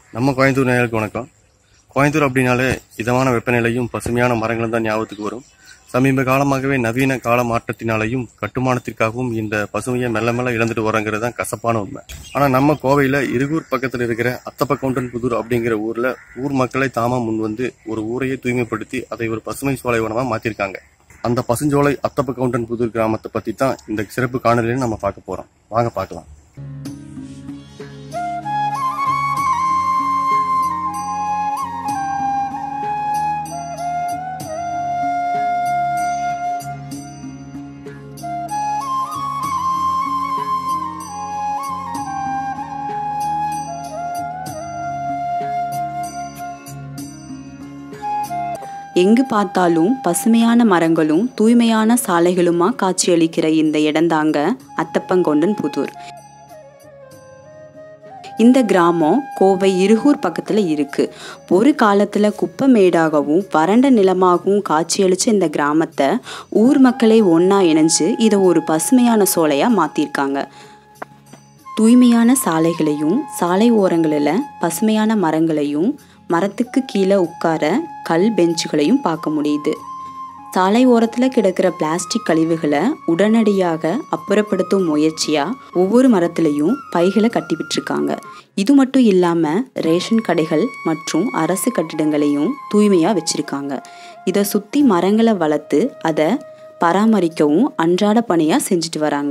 நம்ம கோயம்புத்தூர் நேயர்களுக்கு வணக்கம் கோயம்புத்தூர் அப்படின்னாலே இதமான வெப்பநிலையும் பசுமையான மரங்களும் தான் ஞாபகத்துக்கு வரும் சமீப காலமாகவே நவீன கால மாற்றத்தினாலையும் கட்டுமானத்திற்காகவும் இந்த பசுமையை மெல்ல மெல்ல இழந்துட்டு வரோங்கிறது தான் கசப்பான உண்மை ஆனால் நம்ம கோவையில் இருகூர் பக்கத்தில் இருக்கிற அத்தப்பக்கவுண்டன் புதூர் அப்படிங்கிற ஊரில் ஊர் மக்களை தாமா முன் வந்து ஒரு ஊரையே தூய்மைப்படுத்தி அதை ஒரு பசுமை சோலை வனமாக மாற்றிருக்காங்க அந்த பசுஞ்சோலை அத்தப்பக்கவுண்டன் புதூர் கிராமத்தை பற்றி தான் இந்த சிறப்பு காணொலியில் நம்ம பார்க்க போகிறோம் வாங்க பார்க்கலாம் எங்கு பார்த்தாலும் பசுமையான மரங்களும் தூய்மையான சாலைகளுமா காட்சியளிக்கிற இந்த இடம்தாங்க அத்தப்பங்கொண்டன் புதூர் இந்த கிராமம் கோவை இருகூர் பக்கத்தில் இருக்கு ஒரு காலத்தில் குப்பை மேடாகவும் வறண்ட நிலமாகவும் காட்சியளிச்ச இந்த கிராமத்தை ஊர் மக்களே ஒன்றா இணைஞ்சு இதை ஒரு பசுமையான சோலையாக மாற்றிருக்காங்க தூய்மையான சாலைகளையும் சாலை ஓரங்களில் பசுமையான மரங்களையும் மரத்துக்கு கீழே உட்கார கல் பெஞ்சுகளையும் பார்க்க முடியுது சாலை ஓரத்தில் கிடக்கிற பிளாஸ்டிக் கழிவுகளை உடனடியாக அப்புறப்படுத்தும் முயற்சியாக ஒவ்வொரு மரத்துலேயும் பைகளை கட்டி விட்டுருக்காங்க இது மட்டும் இல்லாமல் ரேஷன் கடைகள் மற்றும் அரசு கட்டிடங்களையும் தூய்மையாக வச்சுருக்காங்க இதை சுற்றி மரங்களை வளர்த்து அதை பராமரிக்கவும் அன்றாட பணியாக செஞ்சுட்டு வராங்க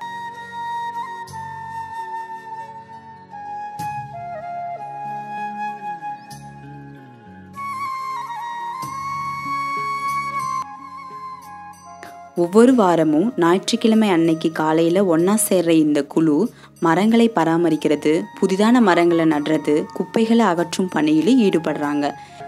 ஒவ்வொரு வாரமும் ஞாயிற்றுக்கிழமை அன்னைக்கு காலையில் ஒன்றா சேர்ற இந்த குழு மரங்களை பராமரிக்கிறது புதிதான மரங்களை நடுறது குப்பைகளை அகற்றும் பணியில் ஈடுபடுறாங்க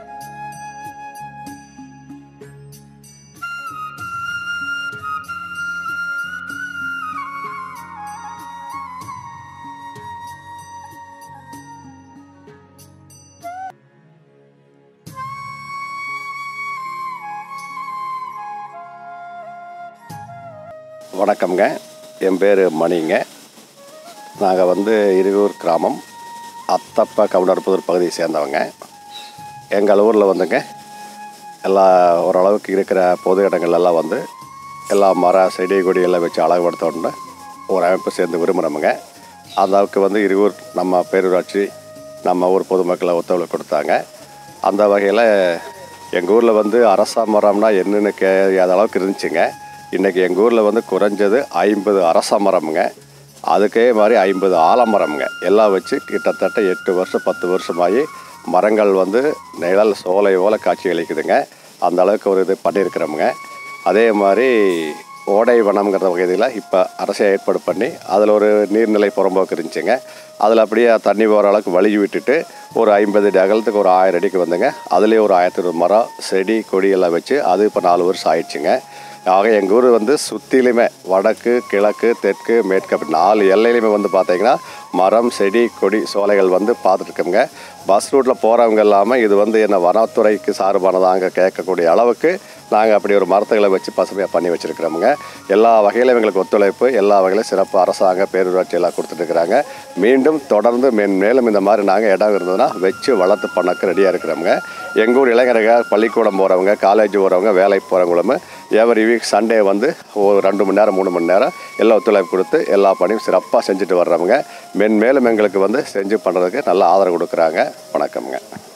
வணக்கம்ங்க என் பேர் மணிங்க நாங்கள் வந்து இருகூர் கிராமம் அத்தப்ப கவுண்டர்புதூர் பகுதியை சேர்ந்தவங்க எங்கள் ஊரில் வந்துங்க எல்லா ஓரளவுக்கு இருக்கிற பொது இடங்கள் எல்லாம் வந்து எல்லா மர செடி கொடி எல்லாம் வச்சு அழகுபடுத்தணும்னு ஒரு அமைப்பு சேர்ந்து விரும்புகிறோமுங்க அந்த அளவுக்கு வந்து இருகூர் நம்ம பேரூராட்சி நம்ம ஊர் பொதுமக்களை ஒத்துழைப்பு கொடுத்தாங்க அந்த வகையில் எங்கள் ஊரில் வந்து அரச மரம்னா என்னன்னு கேட்காத அளவுக்கு இருந்துச்சுங்க இன்றைக்கி எங்கள் ஊரில் வந்து குறைஞ்சது ஐம்பது அரச மரம்ங்க அதுக்கே மாதிரி ஐம்பது ஆலமரம்ங்க எல்லாம் வச்சு கிட்டத்தட்ட எட்டு வருஷம் பத்து வருஷமாகி மரங்கள் வந்து நிழல் சோலை போல காட்சி அளிக்குதுங்க அந்த அளவுக்கு ஒரு இது பண்ணியிருக்கிறோமுங்க அதே மாதிரி ஓடை வனம்ங்கிற வகையில் இப்போ அரசை ஏற்பாடு பண்ணி அதில் ஒரு நீர்நிலை புறம்போக்கு இருந்துச்சுங்க அதில் அப்படியே தண்ணி போகிற அளவுக்கு வழி விட்டுட்டு ஒரு ஐம்பது அடி அகலத்துக்கு ஒரு ஆயிரம் அடிக்கு வந்துங்க அதுலேயே ஒரு ஆயிரத்தி ஒரு மரம் செடி கொடி எல்லாம் வச்சு அது இப்போ நாலு வருஷம் ஆயிடுச்சுங்க ஆக எங்கள் ஊர் வந்து சுற்றிலுமே வடக்கு கிழக்கு தெற்கு மேற்கு அப்படி நாலு எல்லையிலுமே வந்து பார்த்தீங்கன்னா மரம் செடி கொடி சோலைகள் வந்து பார்த்துட்ருக்கோங்க பஸ் ரூட்டில் போகிறவங்க இல்லாமல் இது வந்து என்ன வனத்துறைக்கு சார்பானதாங்க கேட்கக்கூடிய அளவுக்கு நாங்கள் அப்படி ஒரு மரத்துகளை வச்சு பசுமையாக பண்ணி வச்சுருக்கிறோமுங்க எல்லா வகையிலும் எங்களுக்கு ஒத்துழைப்பு எல்லா வகையிலும் சிறப்பு அரசாங்க பேரூராட்சி எல்லாம் கொடுத்துட்ருக்குறாங்க மீண்டும் தொடர்ந்து மென் மேலும் இந்த மாதிரி நாங்கள் இடம் இருந்ததுன்னா வச்சு வளர்த்து பண்ணக்கு ரெடியாக இருக்கிறோமுங்க எங்கள் ஊர் இளைஞர்கள் பள்ளிக்கூடம் போகிறவங்க காலேஜ் போகிறவங்க வேலைக்கு போகிறவங்களும் எவரி வீக் சண்டே வந்து ஒரு ரெண்டு மணி நேரம் மூணு மணி நேரம் எல்லா ஒத்துழைப்பு கொடுத்து எல்லா பணியும் சிறப்பாக செஞ்சுட்டு வர்றவங்க மென்மேலும் எங்களுக்கு வந்து செஞ்சு பண்ணுறதுக்கு நல்ல ஆதரவு கொடுக்குறாங்க வணக்கம்ங்க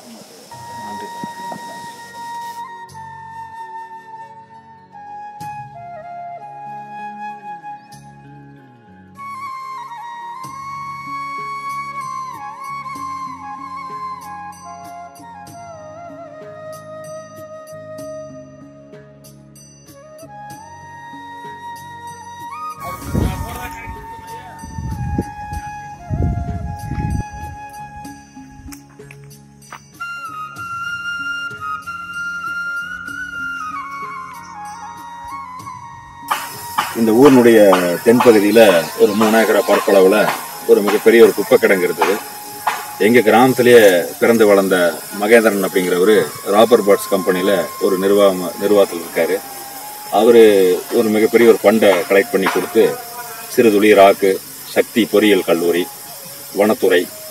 இந்த ஊரினுடைய தென்பகுதியில் ஒரு மூணு ஏக்கரா பரப்பளவில் ஒரு மிகப்பெரிய ஒரு குப்பை கிடங்கு இருந்தது எங்கள் கிராமத்திலேயே பிறந்து வளர்ந்த மகேந்திரன் அப்படிங்கிறவர் ராபர் பேர்ட்ஸ் கம்பெனியில் ஒரு நிர்வாக நிர்வாகத்தில் இருக்கார் அவர் ஒரு மிகப்பெரிய ஒரு ஃபண்டை கலெக்ட் பண்ணி கொடுத்து சிறுதுளி ராக்கு சக்தி பொறியியல் கல்லூரி வனத்துறை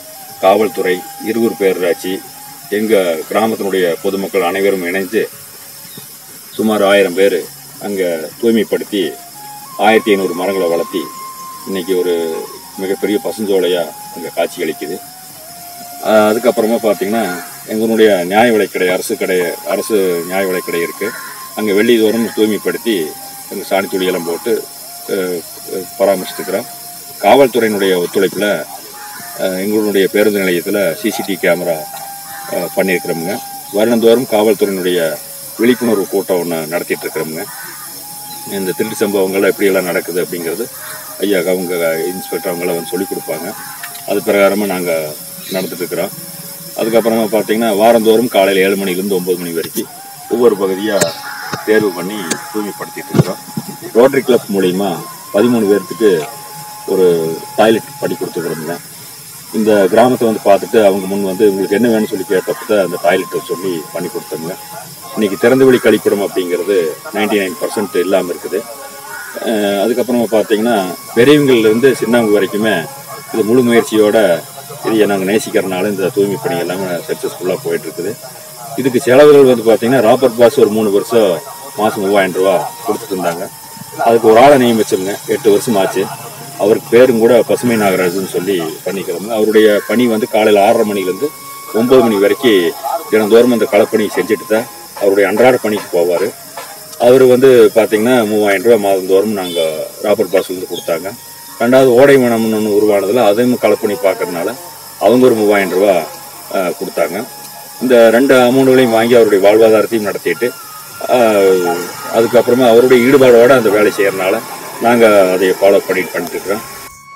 காவல்துறை இருவர் பேரூராட்சி எங்கள் கிராமத்தினுடைய பொதுமக்கள் அனைவரும் இணைந்து சுமார் ஆயிரம் பேர் அங்கே தூய்மைப்படுத்தி ஆயிரத்தி ஐநூறு மரங்களை வளர்த்தி இன்னைக்கு ஒரு மிகப்பெரிய பசுஞ்சோலையாக அங்கே காட்சி அளிக்குது ஆஹ் அதுக்கப்புறமா பார்த்தீங்கன்னா எங்களுடைய நியாய விலைக்கடை அரசு கடை அரசு நியாய விலைக்கடை இருக்குது அங்கே வெள்ளிதோறும் தூய்மைப்படுத்தி அங்கே சாணி துளியெல்லாம் போட்டு ஆஹ் ஆஹ் பராமரிச்சுட்டுருக்கிறோம் காவல்துறையினுடைய ஒத்துழைப்பில் எங்களுடைய பேருந்து நிலையத்தில் சிசிடிவி கேமரா ஆஹ் பண்ணியிருக்கிறோமுங்க வருடந்தோறும் காவல்துறையினுடைய விழிப்புணர்வு கூட்டம் ஒன்று நடத்திட்டு இருக்கிறோமுங்க இந்த திருட்டு சம்பவங்கள் எப்படியெல்லாம் நடக்குது அப்படிங்கிறது ஐயா அவங்க இன்ஸ்பெக்டர் அவங்களாம் வந்து சொல்லிக் கொடுப்பாங்க அது பிரகாரமாக நாங்கள் நடந்துட்டு இருக்கிறோம் அதுக்கப்புறமா பார்த்தீங்கன்னா வாரந்தோறும் காலையில் ஏழு மணிலேருந்து ஒம்பது மணி வரைக்கும் ஒவ்வொரு பகுதியாக தேர்வு பண்ணி தூய்மைப்படுத்திட்டு இருக்கிறோம் ரோட்டரி கிளப் மூலிமா பதிமூணு பேர்த்துக்கு ஒரு டாய்லெட் பண்ணி கொடுத்துக்கிறோங்க இந்த கிராமத்தை வந்து பார்த்துட்டு அவங்க முன் வந்து உங்களுக்கு என்ன வேணும்னு சொல்லி கேட்டப்ப தான் அந்த டாய்லெட்டை சொல்லி பண்ணி கொடுத்தாங்க இன்னைக்கு திறந்தவெளி கழிப்பிடம் அப்படிங்கிறது நைன்டி நைன் பர்சன்ட் இல்லாமல் இருக்குது அஹ் அதுக்கப்புறமா பார்த்தீங்கன்னா பெரியவங்கள்லேருந்து சின்னவங்க வரைக்குமே இது முழு முயற்சியோட இதை நாங்கள் நேசிக்கிறனால இந்த தூய்மை பணி எல்லாமே சக்ஸஸ்ஃபுல்லாக போயிட்டு இருக்குது இதுக்கு செலவுகள் வந்து பார்த்தீங்கன்னா ராபர்ட் பாஸ் ஒரு மூணு வருஷம் மாதம் மூவாயிரம் ரூபா கொடுத்துட்டு இருந்தாங்க அதுக்கு ஒரு ஆளை நியமிச்சிருங்க எட்டு வருஷம் ஆச்சு அவருக்கு பேரும் கூட பசுமை நாகராஜன் சொல்லி பண்ணிக்கிறோங்க அவருடைய பணி வந்து காலையில் ஆறரை மணிலேருந்து ஒம்பது மணி வரைக்கும் தினந்தோறும் அந்த களப்பணி செஞ்சுட்டு தான் அவருடைய அன்றாட பணிக்கு போவார் அவர் வந்து பார்த்தீங்கன்னா மூவாயிரம் ரூபாய் மாதந்தோறும் நாங்கள் ராபர்ட் பாஸ்லேருந்து கொடுத்தாங்க ரெண்டாவது ஓடை மனம்னு ஒன்று உருவானதில் அதையும் கலப்பணி பார்க்கறதுனால அவங்க ஒரு மூவாயிரம் ரூபா அஹ், கொடுத்தாங்க இந்த ரெண்டு அமௌண்ட்களையும் வாங்கி அவருடைய வாழ்வாதாரத்தையும் நடத்திட்டு அஹ், அதுக்கப்புறமா அவருடைய ஈடுபாடோட அந்த வேலை செய்யறதுனால நாங்கள் அதை ஃபாலோ பண்ணிட்டு பண்ணிட்டு இருக்கிறோம்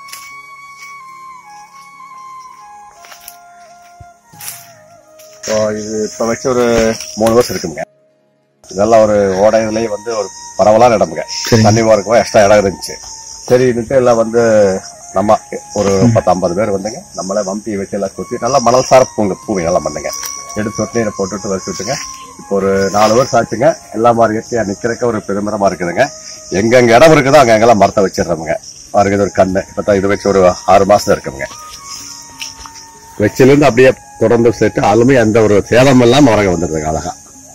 ஸோ இது இப்போ வச்சு ஒரு மூணு வருஷம் இருக்குங்க இதெல்லாம் ஒரு ஓடையிலேயே வந்து ஒரு பரவலான இடமுங்க தண்ணி போறதுக்கு எக்ஸ்ட்ரா இடம் இருந்துச்சு சரின்னுட்டு எல்லாம் வந்து நம்ம ஒரு பத்து ஐம்பது பேர் வந்துங்க நம்மளே வம்பி வச்சு எல்லாம் சுற்றி நல்லா மணல் சார பூங்க பூங்க எல்லாம் பண்ணுங்க எடுத்து சொட்டியில் போட்டுட்டு வச்சு விட்டுங்க இப்போ ஒரு நாலு வருஷம் ஆச்சுங்க எல்லா மாதிரி இயற்கையா நிக்கிறதுக்கு ஒரு பெருமிதமா இருக்குதுங்க எங்கெங்க இடம் இருக்குதோ அங்க அங்கெல்லாம் மரத்தை வச்சிடுறோமுங்க பாருங்க இது ஒரு கண்ணு இப்போ தான் இது வச்சு ஒரு ஆறு மாசம் இருக்குங்க வச்சிலிருந்து அப்படியே தொடர்ந்து சேர்த்து அதுலுமே எந்த ஒரு சேதம் இல்லாம வரங்க வந்துடுதுங்க அழகா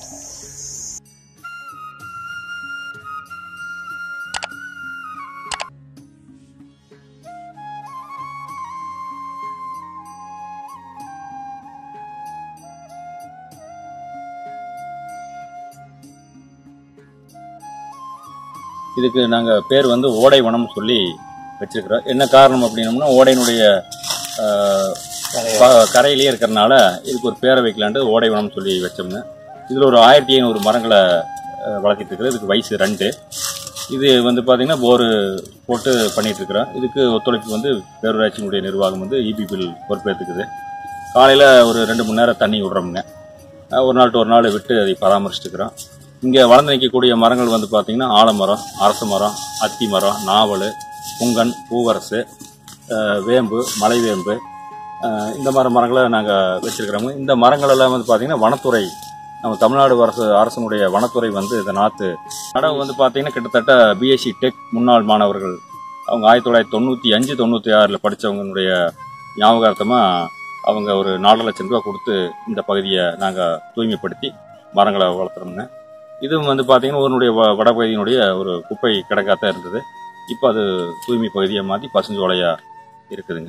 இதுக்கு நாங்கள் பேர் வந்து ஓடை வனம் சொல்லி வச்சிருக்கிறோம் என்ன காரணம் அப்படின்னம்னா ஓடையினுடைய ஆஹ், ப- கரையிலேயே இருக்கிறனால இதுக்கு ஒரு பேரை வைக்கலான்ட்டு ஓடை வனம் சொல்லி வச்சோம்ங்க இதில் ஒரு ஆயிரத்தி ஐநூறு மரங்களை ஆஹ், வளர்த்திட்டு இருக்கிறோம் இதுக்கு வயசு ரெண்டு இது வந்து பார்த்திங்கன்னா போரு போட்டு பண்ணிட்டு இருக்கிறோம் இதுக்கு ஒத்துழைப்பு வந்து பேரூராட்சியினுடைய நிர்வாகம் வந்து இபி பில் பொறுப்பேற்றுக்குது காலையில் ஒரு ரெண்டு மணி நேரம் தண்ணி விடுறோமுங்க அஹ் ஒரு நாள் to ஒரு நாள் விட்டு அதை பராமரிச்சுட்டு இருக்கிறோம் இங்கே வளர்ந்து நிற்கக்கூடிய மரங்கள் வந்து பார்த்திங்கன்னா ஆலமரம் அரச மரம் அத்தி மரம் நாவல் புங்கன் பூவரசு அஹ் வேம்பு மலைவேம்பு அஹ் இந்த மாதிரி மரங்களை நாங்கள் வச்சுருக்கிறோங்க இந்த மரங்கள் எல்லாம் வந்து பார்த்திங்கன்னா வனத்துறை நம்ம தமிழ்நாடு அரசு அரசனுடைய வனத்துறை வந்து இந்த நாற்று நடவு வந்து பார்த்திங்கன்னா கிட்டத்தட்ட பிஎஸ்சி டெக் முன்னாள் மாணவர்கள் அவங்க ஆயிரத்தி தொள்ளாயிரத்தி தொண்ணூற்றி அஞ்சு தொண்ணூற்றி ஆறில் படித்தவங்களுடைய ஞாபகார்த்தமாக அவங்க ஒரு நாலு லட்சம் ரூபா கொடுத்து இந்த பகுதியை நாங்கள் தூய்மைப்படுத்தி மரங்களை வளர்த்துறோம்ங்க இதுவும் வந்து பார்த்தீங்கன்னா ஊருடைய வ- வடபகுதியினுடைய ஒரு குப்பை கிடக்காத்தான் இருந்தது இப்போ அது தூய்மை பகுதியை மாற்றி பசுஞ்சோலையாக இருக்குதுங்க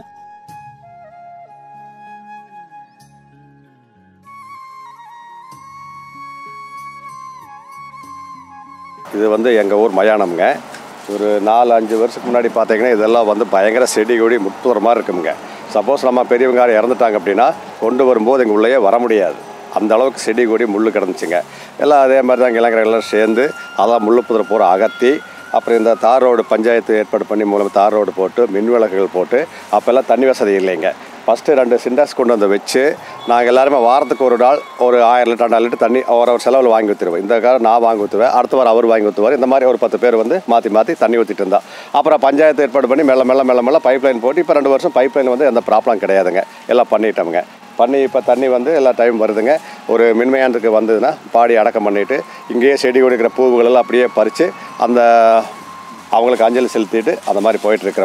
இது வந்து எங்கள் ஊர் மயானம்ங்க ஒரு நாலு அஞ்சு வருஷத்துக்கு முன்னாடி பார்த்தீங்கன்னா இதெல்லாம் வந்து பயங்கர செடி கொடி முத்துற மாதிரி இருக்குங்க சப்போஸ் நம்ம பெரியவங்க யாரும் இறந்துட்டாங்க அப்படின்னா கொண்டு வரும்போது எங்கள் உள்ளேயே வர முடியாது அந்த அளவுக்கு செடி கொடி முள் கிடந்துச்சுங்க எல்லாம் அதே மாதிரி தான் இளைஞர்கள் எல்லாம் சேர்ந்து அதான் முள்ளு புதிரை பூரா அகற்றி அப்புறம் இந்த தார் ரோடு பஞ்சாயத்து ஏற்பாடு பண்ணி மூலம் தார் ரோடு போட்டு மின் விளக்குகள் போட்டு அப்போல்லாம் தண்ணி வசதி இல்லைங்க ஃபஸ்ட்டு ரெண்டு சிண்டாஸ் கொண்டு வந்து வச்சு நாங்கள் எல்லாருமே வாரத்துக்கு ஒரு நாள் ஒரு ஆயிரம் லிட்டர் ரெண்டாயிரம் லிட்டர் தண்ணி ஒரு ஒரு செலவில் வாங்கி ஊற்றிடுவோம் இந்த காரம் நான் வாங்கி ஊற்றுவேன் அடுத்த வாரம் அவர் வாங்கி ஊற்றுவார் இந்த மாதிரி ஒரு பத்து பேர் வந்து மாற்றி மாற்றி தண்ணி ஊற்றிட்டு இருந்தா அப்புறம் பஞ்சாயத்து ஏற்பாடு பண்ணி மெல்ல மெல்ல மெல்ல மெல்ல பைப் லைன் போட்டு இப்போ ரெண்டு வருஷம் பைப் லைன் வந்து எந்த ப்ராப்ளம் கிடையாதுங்க எல்லாம் பண்ணிட்டோமுங்க பண்ணி இப்போ தண்ணி வந்து எல்லா டைம் வருதுங்க ஒரு மின்மயானத்துக்கு வந்ததுன்னா பாடி அடக்கம் பண்ணிவிட்டு இங்கேயே செடி கொடுக்குற பூவுகள் எல்லாம் அப்படியே பறித்து அந்த அவங்களுக்கு அஞ்சலி செலுத்திட்டு அந்த மாதிரி போயிட்டு இருக்கிறோமுங்க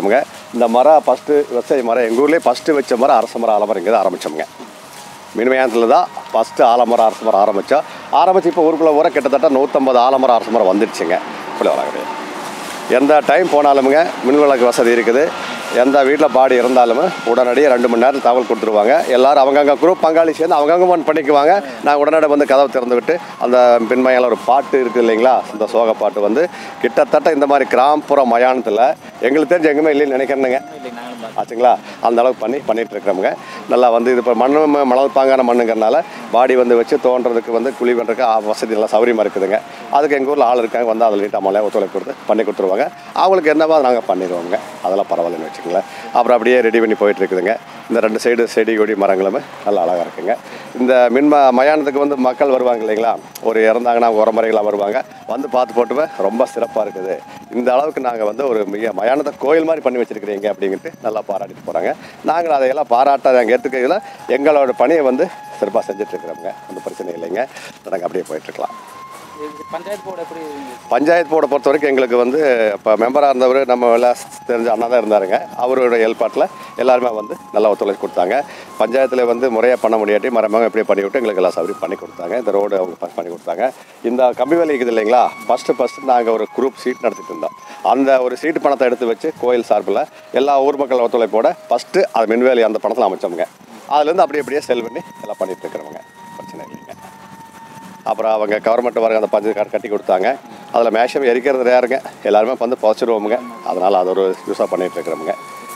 இந்த மரம் ஃபஸ்ட்டு விவசாய மரம் எங்கள் ஊர்லேயே ஃபஸ்ட்டு வச்ச மரம் அரச மரம் ஆலமரம் இங்கே தான் ஆரம்பித்தோம்ங்க மின்மயானத்தில் தான் ஃபஸ்ட்டு ஆலமரம் அரச மரம் ஆரம்பித்தோம் ஆரம்பித்து இப்போ ஊருக்குள்ளே ஊர கிட்டத்தட்ட நூற்றம்பது ஆலமரம் அரச மரம் வந்துடுச்சுங்க இப்படி வர கிடையாது எந்த டைம் போனாலுமுங்க மின் விளக்கு வசதி இருக்குது எந்த வீட்டில் பாடி இருந்தாலும் உடனடியாக ரெண்டு மணி நேரம் தகவல் கொடுத்துருவாங்க எல்லாரும் அவங்கங்க குரூப் பங்காளி சேர்ந்து அவங்கங்க ஒன் பண்ணிக்குவாங்க நான் உடனடியாக வந்து கதவை திறந்து விட்டு அந்த பின்மையால் ஒரு பாட்டு இருக்குது இல்லைங்களா இந்த சோக பாட்டு வந்து கிட்டத்தட்ட இந்த மாதிரி கிராமப்புற மயானத்தில் எங்களுக்கு தெரிஞ்ச எங்குமே இல்லைன்னு நினைக்கிறேனுங்க ஆச்சுங்களா அந்த அளவுக்கு பண்ணி பண்ணிட்டு இருக்கிறோமுங்க நல்லா வந்து இது இப்போ மண்ணு ம- மணல் பாங்கான மண்ணுங்கிறனால பாடி வந்து வச்சு தோன்றதுக்கு வந்து குழி பண்ணுறதுக்கு ஆ- வசதி நல்லா சௌகரியமாக இருக்குதுங்க அதுக்கு எங்கள் ஊரில் ஆள் இருக்காங்க வந்து அதில் நீட்டாக மலையாக ஒத்துழைப்பு கொடுத்து பண்ணி கொடுத்துருவாங்க அவங்களுக்கு என்னவோ நாங்கள் பண்ணிடுவோங்க அதெல்லாம் பரவாயில்லன்னு வச்சுக்கோங்களேன் அப்புறம் அப்படியே ரெடி பண்ணி போயிட்டு இருக்குதுங்க இந்த ரெண்டு சைடு செடி கொடி மரங்களுமே நல்லா அழகாக இருக்குங்க இந்த மின்ம மயானத்துக்கு வந்து மக்கள் வருவாங்க இல்லைங்களா ஒரு இறந்தாங்கன்னா உரமுறைகளாக வருவாங்க வந்து பார்த்து போட்டுவே ரொம்ப சிறப்பாக இருக்குது இந்த அளவுக்கு நாங்கள் வந்து ஒரு மிக மயானத்தை கோயில் மாதிரி பண்ணி வச்சிருக்கிறீங்க அப்படின்ட்டு நல்லா பாராட்டிட்டு போகிறாங்க நாங்கள் அதையெல்லாம் பாராட்ட நாங்கள் ஏற்றுக்கையில் எங்களோட பணியை வந்து சிறப்பாக செஞ்சுட்ருக்குறோங்க அந்த பிரச்சனை இல்லைங்க நாங்கள் அப்படியே போயிட்டுருக்கலாம் இது பஞ்சாயத்து போர்டு எப்படி பஞ்சாயத்து போர்டை பொறுத்த வரைக்கும் எங்களுக்கு வந்து இப்போ மெம்பராக இருந்தவர் நம்ம எல்லாம் தெரிஞ்ச அண்ணா தான் இருந்தாருங்க அவரோட ஏற்பாட்டில் எல்லாருமே வந்து நல்லா ஒத்துழைப்பு கொடுத்தாங்க பஞ்சாயத்தில் வந்து முறையாக பண்ண முடியாட்டி மரமாக எப்படி பண்ணி விட்டு எங்களுக்கு எல்லாம் சௌகரியம் பண்ணி கொடுத்தாங்க இந்த ரோடு அவங்க ப- பண்ணி கொடுத்தாங்க இந்த கம்பி வேலை இருக்குது இல்லைங்களா ஃபஸ்ட்டு ஃபஸ்ட்டு நாங்கள் ஒரு குரூப் சீட் நடத்திட்டு இருந்தோம் அந்த ஒரு சீட்டு பணத்தை எடுத்து வச்சு கோயில் சார்பில் எல்லா ஊர் மக்கள் ஒத்துழைப்போட ஃபஸ்ட்டு அது மின்வேலி அந்த பணத்தில் அமைச்சோமுங்க அதுலேருந்து அப்படி அப்படியே செல் பண்ணி எல்லாம் பண்ணிட்டு இருக்கிறவங்க பிரச்சனை இல்லைங்க அப்புறம் அவங்க கவர்மெண்ட் வர அந்த பஞ்சு கார்டு கட்டி கொடுத்தாங்க அதில் மேக்ஸிமம் எரிக்கிறது ரேருங்க எல்லாருமே வந்து புதைச்சிருவோமுங்க அதனால் அது ஒரு யூஸாக பண்ணிட்டு இருக்கிறோமுங்க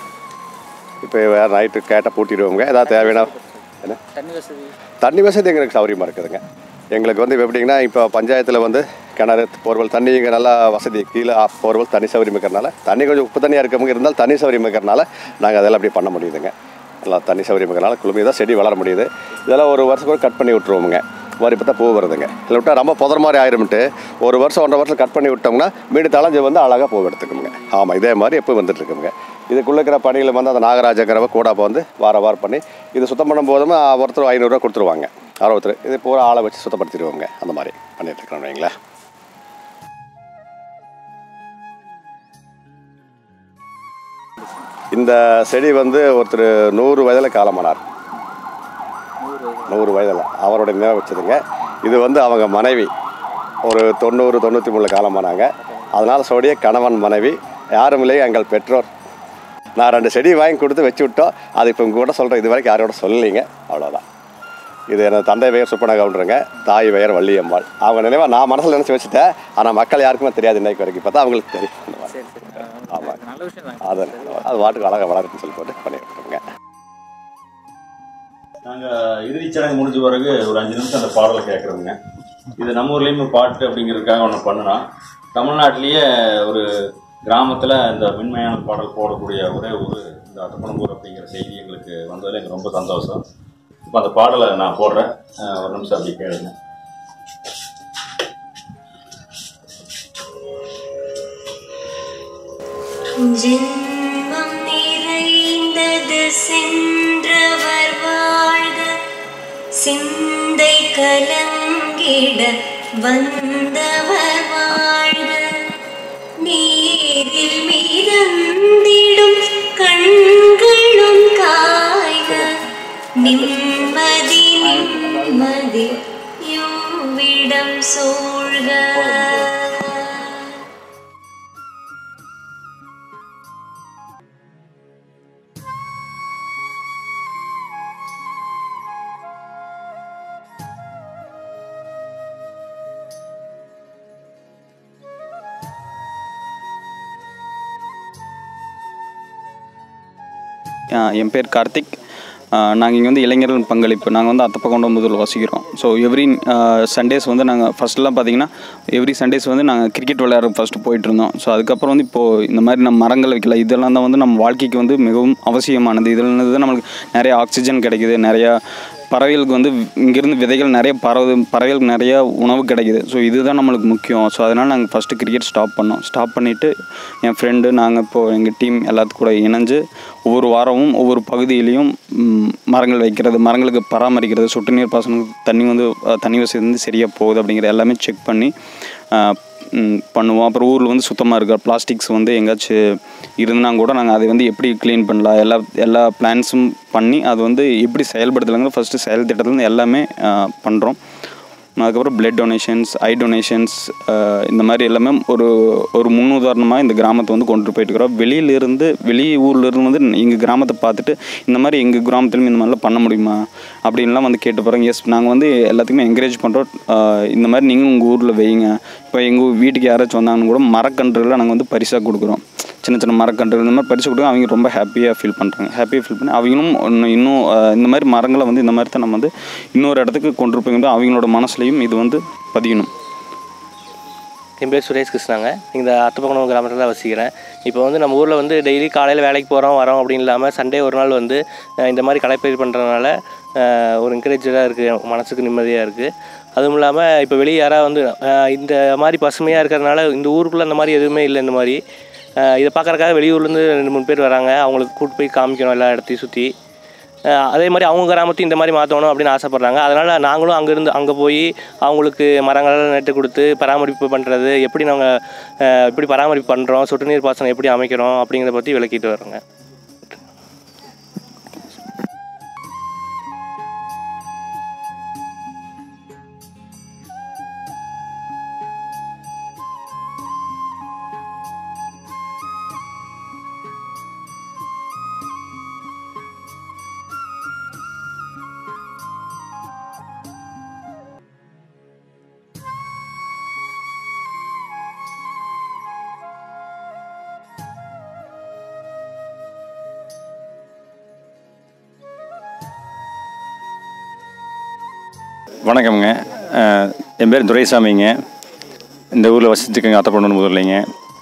இப்போ வேறு நைட்டு கேட்டால் பூட்டிடுவோமுங்க ஏதாவது தேவையான என்ன தண்ணி வசதி தண்ணி வசதி எங்களுக்கு சௌகரியமாக இருக்குதுங்க எங்களுக்கு வந்து இப்போ எப்படிங்கன்னா இப்போ பஞ்சாயத்தில் வந்து கிணறு போர்வல் தண்ணி இங்கே நல்லா வசதி கீழே ஆ- போர்வல் தண்ணி சௌகரியம் இருக்கிறனால தண்ணி கொஞ்சம் உப்பு தண்ணியாக இருக்கவங்க இருந்தாலும் தண்ணி சௌகரியம் இருக்கிறனால நாங்கள் அதெல்லாம் அப்படி பண்ண முடியுதுங்க நல்லா தண்ணி சௌகரியம் இருக்கிறனால குளுமையாக தான் செடி வளர முடியுது இதெல்லாம் ஒரு வருஷத்துக்கு கட் பண்ணி விட்ருவோமுங்க மாதிரி இப்போ தான் பூ வருதுங்க இல்லை விட்டால் ரொம்ப புதர் மாதிரி ஆயிரும்ட்டு ஒரு வருஷம் ஒன்றரை வருஷம் கட் பண்ணி விட்டோம்னா மீடு தளஞ்சு வந்து அழகாக பூ எடுத்துக்கோங்க ஆமாம் இதே மாதிரி எப்போ வந்துட்டு இருக்குங்க இதுக்குள்ளே இருக்கிற பணிகளை வந்து அந்த நாகராஜங்கிறவ கூட அப்போ வந்து வார வாரம் பண்ணி இது சுத்தம் பண்ணும் போதும் ஒருத்தர் ஐநூறுரூவா கொடுத்துருவாங்க அறுபத்தர் இது பூரா ஆளை வச்சு சுத்தப்படுத்திடுவோங்க அந்த மாதிரி பண்ணிட்டு இருக்கிறோம் வைங்களேன் இந்த செடி வந்து ஒருத்தர் நூறு வயதில் காலமானார் நூறு வயதில் அவரோட நினைவு வச்சதுங்க இது வந்து அவங்க மனைவி ஒரு தொண்ணூறு தொண்ணூற்றி மூணு காலமானாங்க அதனால் சொல்லிய கணவன் மனைவி யாரும் இல்லை எங்கள் பெற்றோர் நான் ரெண்டு செடி வாங்கி கொடுத்து வச்சு விட்டோம் அது இப்போ உங்க கூட சொல்கிறேன் இது வரைக்கும் யாரோட சொல்லலைங்க அவ்வளோதான் இது எனது தந்தை பெயர் சுப்பன கவுண்டருங்க தாய் பெயர் வள்ளியம்மாள் அவங்க நினைவாக நான் மனசில் நினச்சி வச்சுட்டேன் ஆனால் மக்கள் யாருக்குமே தெரியாது இன்னைக்கு வரைக்கும் இப்போ தான் அவங்களுக்கு தெரியும் இந்த மாதிரி. சரி சரி ஆமாம் நல்ல விஷயம் தான் அது அது வாட்டுக்கு அழகாக வளருன்னு சொல்லி போட்டு பண்ணிட்டுருங்க நாங்க இறுதிச்சடங்கு முடிஞ்ச பிறகு ஒரு அஞ்சு நிமிஷம் அந்த பாடலை கேட்குறோங்க இது நம்ம ஊர்லேயும் பாட்டு அப்படிங்கிறதுக்காக ஒன்று பண்ணினோம் தமிழ்நாட்டிலேயே ஒரு கிராமத்தில் இந்த மின்மயான பாடல் போடக்கூடிய ஒரே ஊர் இந்த அட்டப்பனம்பூர் அப்படிங்கிற செய்தி எங்களுக்கு வந்ததில் எனக்கு ரொம்ப சந்தோஷம் இப்போ அந்த பாடலை நான் போடுறேன் அஹ் ஒரு நிமிஷம் அப்படி கேளுங்க ஜென்மம் நிறைந்தது சென்றவர் வாழ்க சிந்தை கலங்கிட வந்தவர் வாழ்க நீரில் மிதந்திடும் கண்களும் காய்க நிம்மதி நிம்மதி யோவிடம் சூழ்க ஆஹ் என் பேர் கார்த்திக் நாங்கள் இங்கே வந்து இளைஞர்கள் பங்களிப்பு நாங்கள் வந்து அத்தப்பக்கொண்டம் முதல் வசிக்கிறோம் ஸோ எவ்ரி சண்டேஸ் வந்து நாங்கள் ஃபஸ்ட்லாம் பார்த்தீங்கன்னா எவ்ரி சண்டேஸ் வந்து நாங்கள் கிரிக்கெட் விளையாட ஃபஸ்ட்டு போயிட்டு இருந்தோம் ஸோ அதுக்கப்புறம் வந்து இப்போது இந்த மாதிரி நம்ம மரங்கள் வைக்கல இதெல்லாம் தான் வந்து நம்ம வாழ்க்கைக்கு வந்து மிகவும் அவசியமானது இதில் இருந்து தான் நம்மளுக்கு நிறைய ஆக்சிஜன் கிடைக்குது நிறையா பறவைகளுக்கு வந்து இங்கேருந்து விதைகள் நிறைய பறவை பறவைகளுக்கு நிறைய உணவு கிடைக்குது ஸோ இதுதான் நம்மளுக்கு முக்கியம் ஸோ அதனால் நாங்கள் ஃபஸ்ட்டு கிரிக்கெட் ஸ்டாப் பண்ணோம் ஸ்டாப் பண்ணிவிட்டு என் ஃப்ரெண்டு நாங்கள் இப்போது எங்கள் டீம் எல்லாத்து கூட இணைஞ்சு ஒவ்வொரு வாரமும் ஒவ்வொரு பகுதியிலையும் ம், மரங்கள் வைக்கிறது மரங்களுக்கு பராமரிக்கிறது சொட்டு நீர் பாசனம் தண்ணி வந்து அஹ், தண்ணி வசதி வந்து சரியாக போகுது அப்படிங்கிற எல்லாமே செக் பண்ணி அஹ், ம், பண்ணுவோம் அப்புறம் ஊரில் வந்து சுத்தமாக இருக்க பிளாஸ்டிக்ஸ் வந்து எங்கேயாச்சும் இருந்தா கூட நாங்கள் அதை வந்து எப்படி க்ளீன் பண்ணலாம் எல்லா எல்லா பிளான்ஸும் பண்ணி அது வந்து எப்படி செயல்படுத்தலாங்கிற ஃபஸ்ட்டு செயல் திட்டத்துலேருந்து எல்லாமே பண்ணுறோம் அதுக்கப்புறம் பிளட் டொனேஷன்ஸ் ஐ டொனேஷன்ஸ் இந்த மாதிரி எல்லாமே ஒரு ஒரு முன்னுதாரணமாக இந்த கிராமத்தை வந்து கொண்டு போயிட்டு இருக்கிறோம் வெளியிலேருந்து வெளி ஊர்ல இருந்து வந்து எங்கள் கிராமத்தை பார்த்துட்டு இந்த மாதிரி எங்கள் கிராமத்துலையும் இந்த மாதிரிலாம் பண்ண முடியுமா அப்படின்லாம் வந்து கேட்டு போகிறாங்க எஸ் நாங்கள் வந்து எல்லாத்துக்குமே என்கரேஜ் பண்ணுறோம் இந்த மாதிரி நீங்களும் உங்கள் ஊரில் வைங்க இப்போ எங்கள் வீட்டுக்கு யாராச்சும் வந்தாங்கன்னு கூட மரக்கன்றுகளை நாங்கள் வந்து பரிசாக கொடுக்குறோம் சின்ன சின்ன மரக்கன்றுகள் இந்த மாதிரி பரிசு கொடுக்க அவங்க ரொம்ப ஹாப்பியாக ஃபீல் பண்ணுறாங்க ஹாப்பியாக ஃபீல் பண்ணி அவங்களும் இன்னும் இன்னும் அஹ், இந்த மாதிரி மரங்களை வந்து இந்த மாதிரி தான் நம்ம வந்து இன்னொரு இடத்துக்கு கொண்டு போய் அவங்களோட மனசுலையும் இது வந்து பதியணும் என் பேர் சுரேஷ் கிருஷ்ணாங்க இந்த அத்தப்பகுணம் கிராமத்தில் தான் வசிக்கிறேன் இப்போ வந்து நம்ம ஊரில் வந்து டெய்லி காலையில் வேலைக்கு போகிறோம் வரோம் அப்படின்னு இல்லாமல் சண்டே ஒரு நாள் வந்து அஹ், இந்த மாதிரி களைப்பயிர் பண்ணுறதுனால ஒரு என்கரேஜாக இருக்குது மனசுக்கு நிம்மதியாக இருக்குது அதுவும் இல்லாமல் இப்போ வெளியே யாராவது வந்து அஹ், இந்த மாதிரி பசுமையாக இருக்கிறதுனால இந்த ஊருக்குள்ளே அந்த மாதிரி எதுவுமே இல்லை இந்த மாதிரி அஹ், இதை பார்க்குறக்காக வெளியூர்லேருந்து ரெண்டு மூணு பேர் வராங்க அவங்களுக்கு கூட்டு போய் காமிக்கணும் எல்லா இடத்தையும் சுற்றி அஹ் அதே மாதிரி அவங்க கிராமத்தையும் இந்த மாதிரி மாற்றணும் அப்படின்னு ஆசைப்பட்றாங்க அதனால் நாங்களும் அங்கேருந்து அங்கே போய் அவங்களுக்கு மரங்களெல்லாம் நட்டு கொடுத்து பராமரிப்பு பண்ணுறது எப்படி நாங்கள் எப்படி பராமரிப்பு பண்ணுறோம் சொட்டு நீர் பாசனம் எப்படி அமைக்கிறோம் அப்படிங்கிறத பற்றி விளக்கிட்டு வரோங்க வணக்கம்ங்க அஹ், என் பேர் துரைசாமிங்க இந்த ஊரில் வசிச்சுக்கோங்க அத்தைப்பண்ணு முதல்லைங்க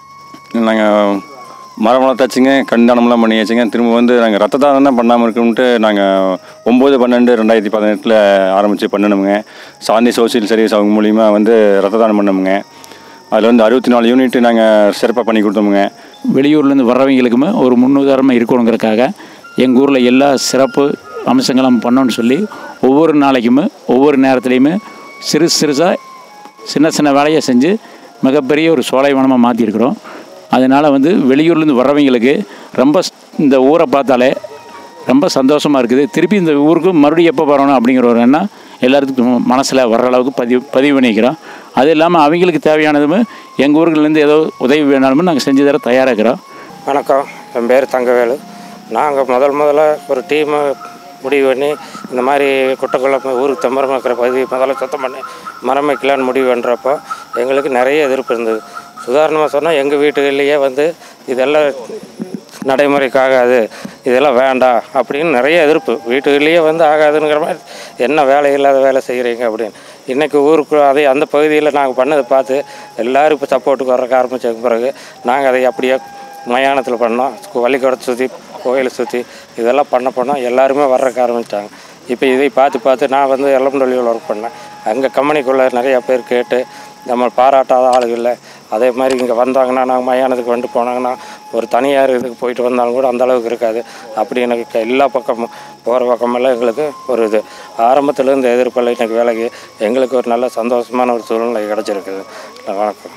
நாங்கள் மரம் வளர்த்தாச்சுங்க கண்தானம்லாம் பண்ணியாச்சுங்க திரும்ப வந்து நாங்கள் ரத்த தானம் தான் பண்ணாமல் இருக்கணும்ட்டு நாங்கள் ஒம்பது பன்னெண்டு ரெண்டாயிரத்தி பதினெட்டில் ஆரம்பித்து பண்ணணுமுங்க சாந்தி சோசியல் சர்வீஸ் அவங்க மூலிமா வந்து ரத்த தானம் பண்ணோமுங்க அதில் வந்து அறுபத்தி நாலு யூனிட் நாங்கள் சிறப்பாக பண்ணி கொடுத்தோமுங்க வெளியூர்லேருந்து வர்றவங்களுக்குமே ஒரு முன்னுதாரணமாக இருக்கணுங்கிறதுக்காக எங்கள் ஊரில் எல்லா சிறப்பு அம்சங்களும் பண்ணோன்னு சொல்லி ஒவ்வொரு நாளைக்குமே ஒவ்வொரு நேரத்துலையுமே சிறு சிறுசாக சின்ன சின்ன வேலையை செஞ்சு மிகப்பெரிய ஒரு சோலைவனமாக மாற்றிருக்கிறோம் அதனால் வந்து வெளியூர்லேருந்து வர்றவங்களுக்கு ரொம்ப ஸ்- இந்த ஊரை பார்த்தாலே ரொம்ப சந்தோஷமாக இருக்குது திருப்பி இந்த ஊருக்கு மறுபடியும் எப்போ வரணும் அப்படிங்கிற ஒரு எண்ணம் எல்லாத்துக்கும் மனசில் வர்ற அளவுக்கு பதிவு பதிவு பண்ணிக்கிறோம் அது இல்லாமல் அவங்களுக்கு தேவையானதுமே எங்கள் ஊர்கள்லேருந்து ஏதோ உதவி வேணாலுமே நாங்கள் செஞ்சு தர தயாராக இருக்கிறோம் வணக்கம் என் பேர் தங்கவேலு நாங்கள் முதல் முதல்ல ஒரு டீமை முடிவு பண்ணி இந்த மாதிரி குட்டக்குளம் ஊருக்கு தம்பரம் இருக்கிற பகுதி முதல்ல சுத்தம் பண்ணி மரம் வைக்கலான்னு முடிவு பண்ணுறப்போ எங்களுக்கு நிறைய எதிர்ப்பு இருந்தது உதாரணமாக சொன்னால் எங்கள் வீட்டுகள்லேயே வந்து இதெல்லாம் நடைமுறைக்கு ஆகாது இதெல்லாம் வேண்டாம் அப்படின்னு நிறைய எதிர்ப்பு வீட்டுகள்லேயே வந்து ஆகாதுங்கிற மாதிரி என்ன வேலை இல்லாத வேலை செய்கிறீங்க அப்படின்னு இன்றைக்கி ஊருக்கு அதே அந்த பகுதியில் நாங்கள் பண்ணதை பார்த்து எல்லோரும் இப்போ சப்போர்ட்டுக்கு வர்றக்க ஆரம்பித்த பிறகு நாங்கள் அதை அப்படியே மயானத்தில் பண்ணோம் பள்ளிக்கூடத்தை சுற்றி கோயிலை சுற்றி இதெல்லாம் பண்ண பண்ணோம் எல்லாருமே வர்றக்க ஆரம்பிச்சிட்டாங்க இப்போ இதை பார்த்து பார்த்து நான் வந்து எல்லம்பள்ளியில் ஒர்க் பண்ணேன் அங்கே கம்பெனிக்குள்ளே நிறையா பேர் கேட்டு நம்ம பாராட்டாத ஆளுகள் இல்லை அதே மாதிரி இங்கே வந்தாங்கன்னா நாங்கள் மயானத்துக்கு வந்துட்டு போனாங்கன்னா ஒரு தனியார் இதுக்கு போயிட்டு வந்தாலும் கூட அந்த அளவுக்கு இருக்காது அப்படி எனக்கு க- எல்லா பக்கமும் போகிற பக்கமெல்லாம் எங்களுக்கு ஒரு இது ஆரம்பத்துல இருந்து எதிர்ப்பெல்லாம் எனக்கு வேலைக்கு எங்களுக்கு ஒரு நல்ல சந்தோஷமான ஒரு சூழ்நிலை கிடச்சிருக்குது வணக்கம்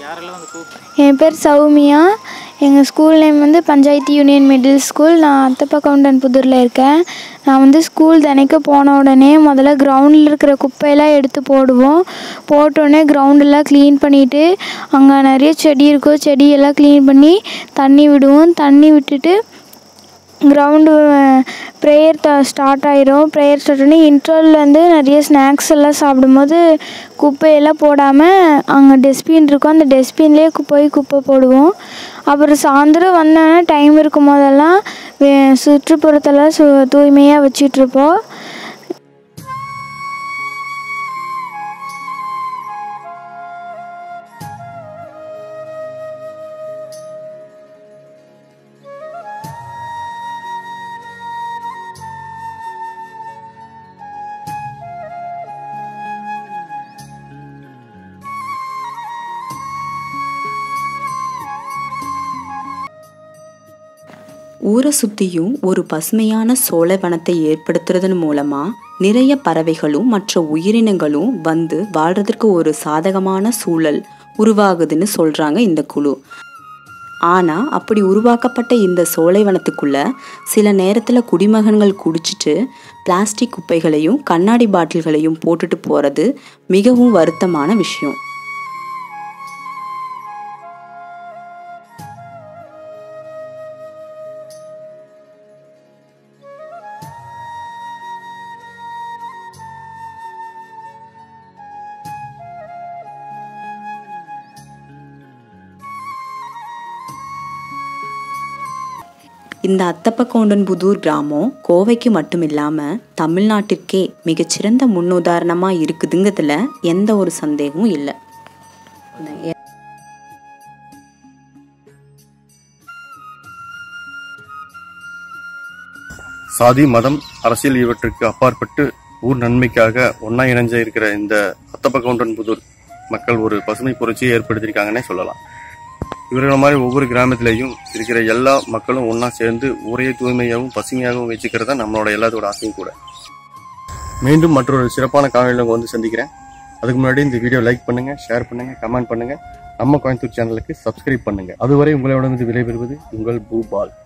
என் பேர் சௌமியா எங்கள் ஸ்கூல் நேம் வந்து பஞ்சாயத்து யூனியன் மிடில் ஸ்கூல் நான் அத்தப்பா கவுண்டன் புதூரில் இருக்கேன் நான் வந்து ஸ்கூல் தினைக்கும் போன உடனே முதல்ல கிரவுண்டில் இருக்கிற குப்பையெல்லாம் எடுத்து போடுவோம் போட்டோடனே கிரவுண்டெல்லாம் க்ளீன் பண்ணிவிட்டு அங்கே நிறைய செடி இருக்கும் செடியெல்லாம் க்ளீன் பண்ணி தண்ணி விடுவோம் தண்ணி விட்டுட்டு கிரவுண்டு ப்ரேயர் ஸ்டார்ட் ஆயிரும் ப்ரேயர் ஸ்டார்ட் பண்ணி இன்டர்வல் வந்து நிறைய ஸ்நாக்ஸ் எல்லாம் சாப்பிடும்போது குப்பையெல்லாம் போடாமல் அங்கே டஸ்ட்பின் இருக்கும் அந்த டஸ்ட்பின்லேயே போய் குப்பை போடுவோம் அப்புறம் சாயந்தரம் வந்தோன்னே டைம் இருக்கும் போதெல்லாம் வே- சுற்றுப்புறத்தெல்லாம் சு தூய்மையாக வச்சிட்ருப்போம் ஊரை சுற்றியும் ஒரு பசுமையான சோலைவனத்தை ஏற்படுத்துறதன் மூலமாக நிறைய பறவைகளும் மற்ற உயிரினங்களும் வந்து வாழ்றதுக்கு ஒரு சாதகமான சூழல் உருவாகுதுன்னு சொல்கிறாங்க இந்த குழு ஆனால் அப்படி உருவாக்கப்பட்ட இந்த சோலைவனத்துக்குள்ள சில நேரத்தில் குடிமகன்கள் குடிச்சிட்டு பிளாஸ்டிக் குப்பைகளையும் கண்ணாடி பாட்டில்களையும் போட்டுட்டு போகிறது மிகவும் வருத்தமான விஷயம் இந்த அத்தப்பகவுண்டன்புதூர் கிராமம் கோவைக்கு மட்டும் இல்லாமல் தமிழ்நாட்டிற்கே மிகச்சிறந்த முன்னுதாரணமாக இருக்குதுங்கிறதுல எந்த ஒரு சந்தேகமும் இல்லை சாதி மதம் அரசியல் இவற்றுக்கு அப்பாற்பட்டு ஊர் நன்மைக்காக ஒன்னா இணைஞ்ச இருக்கிற இந்த அத்தப்பகவுண்டன்புதூர் மக்கள் ஒரு பசுமை புரட்சியை ஏற்படுத்தியிருக்காங்கன்னே சொல்லலாம் இவர்கள் மாதிரி ஒவ்வொரு கிராமத்திலையும் இருக்கிற எல்லா மக்களும் ஒன்றா சேர்ந்து ஊரையை தூய்மையாகவும் பசுமையாகவும் வச்சுக்கிறது தான் நம்மளோட எல்லாத்தோட ஆசையும் கூட மீண்டும் மற்றொரு சிறப்பான காணொலியில் வந்து சந்திக்கிறேன் அதுக்கு முன்னாடி இந்த வீடியோ லைக் பண்ணுங்க ஷேர் பண்ணுங்க கமெண்ட் பண்ணுங்க நம்ம கோயம்புத்தூர் சேனலுக்கு சப்ஸ்கிரைப் பண்ணுங்க அதுவரை உங்களிடமிருந்து விடைபெறுவது உங்கள் பூபால்